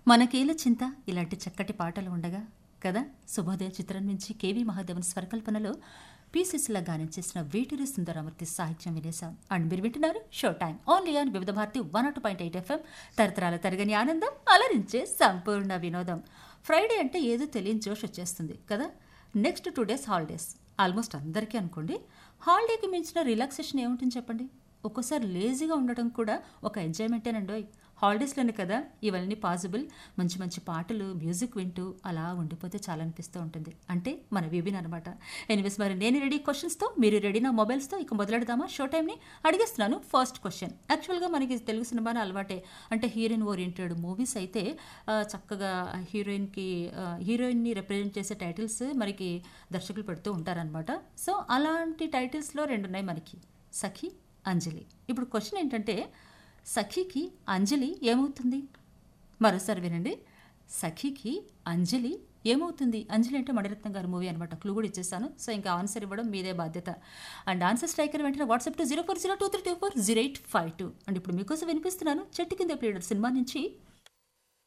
మనకేల చింత ఇలాంటి చక్కటి పాటలు ఉండగా కదా శుభోదయ చిత్రం నుంచి కేవీ మహాదేవన్ స్వరకల్పనలో పీసీసీలా గానం చేసిన వేటూరి సుందరమూర్తి సాహిత్యం వినేశాం అండ్ మీరు వింటున్నారు show time only on Vividh Bharati one nought point eight FM తరతరాల తరగని ఆనందం అలరించే సంపూర్ణ వినోదం ఫ్రైడే అంటే ఏదో తెలియని జోష్ వచ్చేస్తుంది కదా next two days holidays almost అందరికీ అనుకోండి హాలిడేకి మించిన రిలాక్సేషన్ ఏముంటుంది చెప్పండి ఒక్కోసారి లేజీగా ఉండటం కూడా ఒక ఎంజాయ్మెంటేనండోయ్ హాలిడేస్లోనే కదా ఇవన్నీ పాసిబుల్ మంచి మంచి పాటలు మ్యూజిక్ వింటూ అలా ఉండిపోతే చాలా అనిపిస్తూ ఉంటుంది అంటే మన విభిన్ అనమాట ఎనివేస్ మరి నేను రెడీ క్వశ్చన్స్తో మీరు రెడీ నా మొబైల్స్తో ఇక మొదలెడదామా షో టైంని అడిగేస్తున్నాను ఫస్ట్ క్వశ్చన్ యాక్చువల్గా మనకి తెలుగు సినిమాని అలవాటే అంటే హీరోయిన్ ఓరియంటెడ్ మూవీస్ అయితే ఆ, చక్కగా హీరోయిన్కి ఆ, హీరోయిన్ని రిప్రజెంట్ చేసే టైటిల్స్ మనకి దర్శకులు పెడుతూ ఉంటారనమాట సో అలాంటి టైటిల్స్లో రెండు ఉన్నాయి మనకి సఖి అంజలి ఇప్పుడు క్వశ్చన్ ఏంటంటే సఖికి అంజలి ఏమవుతుంది మరోసారి వినండి సఖికి అంజలి ఏమవుతుంది అంజలి అంటే మణిరత్నం గారి మూవీ అనమాట క్లూ కూడా ఇచ్చేసాను సో ఇంకా ఆన్సర్ ఇవ్వడం మీదే బాధ్యత అండ్ ఆన్సర్ స్ట్రైకర్ వెంటనే WhatsApp to zero four zero two three two four zero eight five two and ఇప్పుడు మీకోసం వినిపిస్తున్నాను చెట్టు కింద ప్లేడర్ సినిమా నుంచి